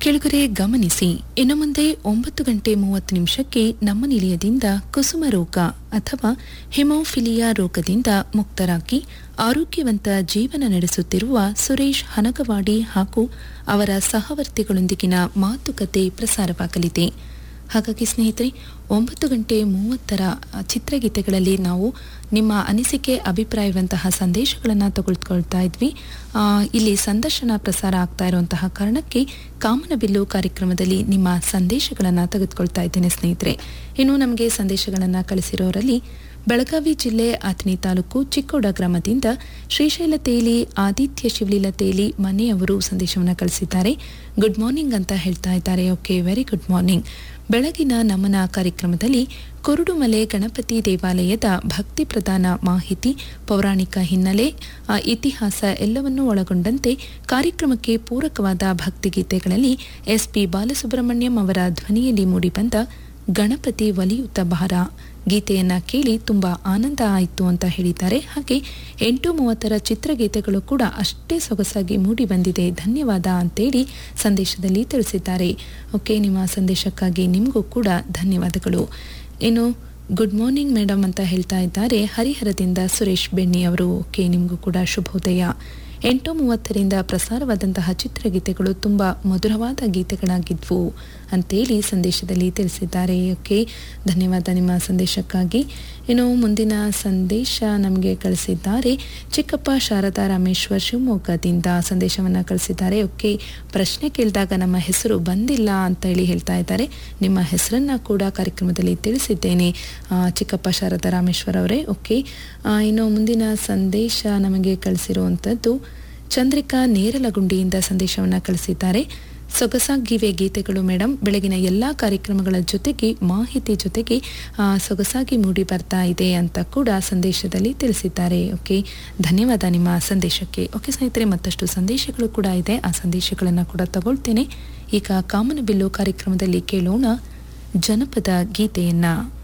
ಕೆಳಗರೆ ಗಮನಿಸಿ ಇನ್ನು ಮುಂದೆ ಒಂಬತ್ತು ಗಂಟೆ ಮೂವತ್ತು ನಿಮಿಷಕ್ಕೆ ನಮ್ಮ ನಿಲಯದಿಂದ ಕುಸುಮ ರೋಗ ಅಥವಾ ಹಿಮೋಫಿಲಿಯಾ ರೋಗದಿಂದ ಮುಕ್ತರಾಗಿ ಆರೋಗ್ಯವಂತ ಜೀವನ ನಡೆಸುತ್ತಿರುವ ಸುರೇಶ್ ಹನಗವಾಡಿ ಹಾಗೂ ಅವರ ಸಹವರ್ತಿಗಳೊಂದಿಗಿನ ಮಾತುಕತೆ ಪ್ರಸಾರವಾಗಲಿದೆ ಹಾಗಾಗಿ ಸ್ನೇಹಿತರೆ ಒಂಬತ್ತು ಗಂಟೆ ಮೂವತ್ತರ ಚಿತ್ರಗೀತೆಗಳಲ್ಲಿ ನಾವು ನಿಮ್ಮ ಅನಿಸಿಕೆ ಅಭಿಪ್ರಾಯವಂತಹ ಸಂದೇಶಗಳನ್ನು ತಗೊಳ್ಕೊಳ್ತಾ ಇದ್ವಿ ಆ, ಇಲ್ಲಿ ಸಂದರ್ಶನ ಪ್ರಸಾರ ಆಗ್ತಾ ಇರುವಂತಹ ಕಾರಣಕ್ಕೆ ಕಾಮನಬಿಲ್ಲು ಕಾರ್ಯಕ್ರಮದಲ್ಲಿ ನಿಮ್ಮ ಸಂದೇಶಗಳನ್ನು ತೆಗೆದುಕೊಳ್ತಾ ಇದ್ದೇನೆ ಸ್ನೇಹಿತರೆ ಇನ್ನು ನಮಗೆ ಸಂದೇಶಗಳನ್ನು ಕಳಿಸಿರೋರಲ್ಲಿ ಬೆಳಗಾವಿ ಜಿಲ್ಲೆ ಅಥಣಿ ತಾಲೂಕು ಚಿಕ್ಕೋಡ ಗ್ರಾಮದಿಂದ ಶ್ರೀಶೈಲ ತೇಲಿ ಆದಿತ್ಯ ಶಿವಲೀಲ ತೇಲಿ ಮನೆಯವರು ಸಂದೇಶವನ್ನು ಕಳಿಸಿದ್ದಾರೆ ಗುಡ್ ಮಾರ್ನಿಂಗ್ ಅಂತ ಹೇಳ್ತಾ ಇದ್ದಾರೆ ಓಕೆ ವೆರಿ ಗುಡ್ ಮಾರ್ನಿಂಗ್ ಬೆಳಗಿನ ನಮನ ಕಾರ್ಯಕ್ರಮದಲ್ಲಿ ಕುರುಡುಮಲೆ ಗಣಪತಿ ದೇವಾಲಯದ ಭಕ್ತಿ ಪ್ರಧಾನ ಮಾಹಿತಿ ಪೌರಾಣಿಕ ಹಿನ್ನೆಲೆ ಆ, ಇತಿಹಾಸ ಎಲ್ಲವನ್ನೂ ಒಳಗೊಂಡಂತೆ ಕಾರ್ಯಕ್ರಮಕ್ಕೆ ಪೂರಕವಾದ ಭಕ್ತಿಗೀತೆಗಳಲ್ಲಿ ಎಸ್ಪಿ ಬಾಲಸುಬ್ರಹ್ಮಣ್ಯಂ ಅವರ ಧ್ವನಿಯಲ್ಲಿ ಮೂಡಿಬಂದ ಗಣಪತಿ ಒಲಿಯುತ್ತ ಭಾರ ಗೀತೆಯನ್ನ ಕೇಳಿ ತುಂಬಾ ಆನಂದ ಆಯಿತು ಅಂತ ಹೇಳಿದ್ದಾರೆ ಹಾಗೆ ಎಂಟು ಮೂವತ್ತರ ಚಿತ್ರಗೀತೆಗಳು ಕೂಡ ಅಷ್ಟೇ ಸೊಗಸಾಗಿ ಮೂಡಿ ಬಂದಿದೆ ಧನ್ಯವಾದ ಅಂತೇಳಿ ಸಂದೇಶದಲ್ಲಿ ತಿಳಿಸಿದ್ದಾರೆ ಓಕೆ ನಿಮ್ಮ ಸಂದೇಶಕ್ಕಾಗಿ ನಿಮಗೂ ಕೂಡ ಧನ್ಯವಾದಗಳು ಇನ್ನು ಗುಡ್ ಮಾರ್ನಿಂಗ್ ಮೇಡಮ್ ಅಂತ ಹೇಳ್ತಾ ಇದ್ದಾರೆ ಹರಿಹರದಿಂದ ಸುರೇಶ್ ಬೆಣ್ಣಿ ಅವರು ಓಕೆ ನಿಮಗೂ ಕೂಡ ಶುಭೋದಯ ಎಂಟು ಮೂವತ್ತರಿಂದ ಪ್ರಸಾರವಾದಂತಹ ಚಿತ್ರಗೀತೆಗಳು ತುಂಬ ಮಧುರವಾದ ಗೀತೆಗಳಾಗಿದ್ವು ಅಂತೇಳಿ ಸಂದೇಶದಲ್ಲಿ ತಿಳಿಸಿದ್ದಾರೆ ಓಕೆ ಧನ್ಯವಾದ ನಿಮ್ಮ ಸಂದೇಶಕ್ಕಾಗಿ ಇನ್ನು ಮುಂದಿನ ಸಂದೇಶ ನಮಗೆ ಕಳಿಸಿದ್ದಾರೆ ಚಿಕ್ಕಪ್ಪ ಶಾರದಾ ರಾಮೇಶ್ವರ್ ಶಿವಮೊಗ್ಗದಿಂದ ಸಂದೇಶವನ್ನು ಕಳಿಸಿದ್ದಾರೆ ಓಕೆ ಪ್ರಶ್ನೆ ಕೇಳಿದಾಗ ನಮ್ಮ ಹೆಸರು ಬಂದಿಲ್ಲ ಅಂತ ಹೇಳಿ ಹೇಳ್ತಾ ಇದ್ದಾರೆ ನಿಮ್ಮ ಹೆಸರನ್ನ ಕೂಡ ಕಾರ್ಯಕ್ರಮದಲ್ಲಿ ತಿಳಿಸಿದ್ದೇನೆ ಆ, ಚಿಕ್ಕಪ್ಪ ಶಾರದಾ ರಾಮೇಶ್ವರ್ ಅವರೇ ಓಕೆ ಆ, ಇನ್ನು ಮುಂದಿನ ಸಂದೇಶ ನಮಗೆ ಕಳಿಸಿರುವಂಥದ್ದು ಚಂದ್ರಿಕಾ ನೇರಲಗುಂಡಿಯಿಂದ ಸಂದೇಶವನ್ನು ಕಳಿಸಿದ್ದಾರೆ ಸೊಗಸಾಗಿವೆ ಗೀತೆಗಳು ಮೇಡಮ್ ಬೆಳಗಿನ ಎಲ್ಲ ಕಾರ್ಯಕ್ರಮಗಳ ಜೊತೆಗೆ ಮಾಹಿತಿ ಜೊತೆಗೆ ಆ, ಸೊಗಸಾಗಿ ಮೂಡಿ ಬರ್ತಾ ಇದೆ ಅಂತ ಕೂಡ ಸಂದೇಶದಲ್ಲಿ ತಿಳಿಸಿದ್ದಾರೆ ಓಕೆ ಧನ್ಯವಾದ ನಿಮ್ಮ ಸಂದೇಶಕ್ಕೆ ಓಕೆ ಸ್ನೇಹಿತರೆ ಮತ್ತಷ್ಟು ಸಂದೇಶಗಳು ಕೂಡ ಇದೆ ಆ ಸಂದೇಶಗಳನ್ನು ಕೂಡ ತಗೊಳ್ತೇನೆ ಈಗ ಕಾಮನಬಿಲ್ಲು ಕಾರ್ಯಕ್ರಮದಲ್ಲಿ ಕೇಳೋಣ ಜನಪದ ಗೀತೆಯನ್ನ